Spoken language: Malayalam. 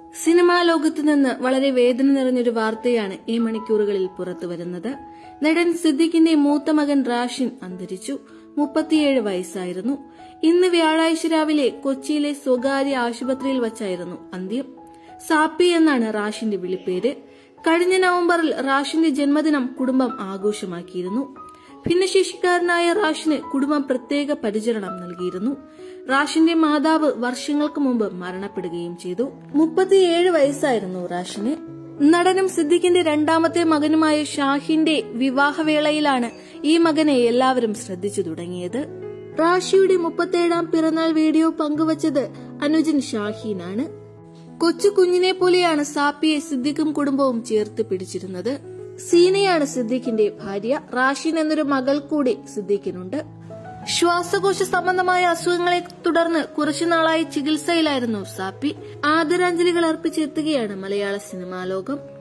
സിനിമാ ലോകത്ത് നിന്ന് വളരെ വേദന നിറഞ്ഞൊരു വാർത്തയാണ് ഈ മണിക്കൂറുകളിൽ പുറത്തു വരുന്നത് നടൻ സിദ്ദിഖിന്റെ മൂത്ത മകൻ റാഷിൻ അന്തരിച്ചു മുപ്പത്തിയേഴ് വയസ്സായിരുന്നു ഇന്ന് വ്യാഴാഴ്ച രാവിലെ കൊച്ചിയിലെ സ്വകാര്യ ആശുപത്രിയിൽ വച്ചായിരുന്നു അന്ത്യം സാപ്പി എന്നാണ് റാഷിന്റെ വിളിപ്പേര് കഴിഞ്ഞ നവംബറിൽ റാഷിന്റെ ജന്മദിനം കുടുംബം ആഘോഷമാക്കിയിരുന്നു ഭിന്നശേഷിക്കാരനായ റാഷിന് കുടുംബം പ്രത്യേക പരിചരണം നൽകിയിരുന്നു റാഷിന്റെ മാതാവ് വർഷങ്ങൾക്ക് മുമ്പ് മരണപ്പെടുകയും ചെയ്തു മുപ്പത്തിയേഴ് വയസ്സായിരുന്നു റാഷിന് നടനും സിദ്ദിഖിന്റെ രണ്ടാമത്തെ മകനുമായ ഷാഹിന്റെ വിവാഹവേളയിലാണ് ഈ മകനെ എല്ലാവരും ശ്രദ്ധിച്ചു തുടങ്ങിയത് റാഷിയുടെ മുപ്പത്തേഴാം പിറന്നാൾ വീഡിയോ പങ്കുവച്ചത് അനുജൻ ഷാഹീനാണ് കൊച്ചു കുഞ്ഞിനെ പോലെയാണ് സാപ്പിയെ സിദ്ദിഖും കുടുംബവും ചേർത്ത് പിടിച്ചിരുന്നത് സീനയാണ് സിദ്ദിഖിന്റെ ഭാര്യ റാഷിൻ എന്നൊരു മകൾ കൂടി സിദ്ദിഖിനുണ്ട് ശ്വാസകോശ സംബന്ധമായ അസുഖങ്ങളെ തുടർന്ന് കുറച്ചുനാളായി ചികിത്സയിലായിരുന്നു സാപ്പി ആദരാഞ്ജലികൾ അർപ്പിച്ചെത്തുകയാണ് മലയാള സിനിമാ ലോകം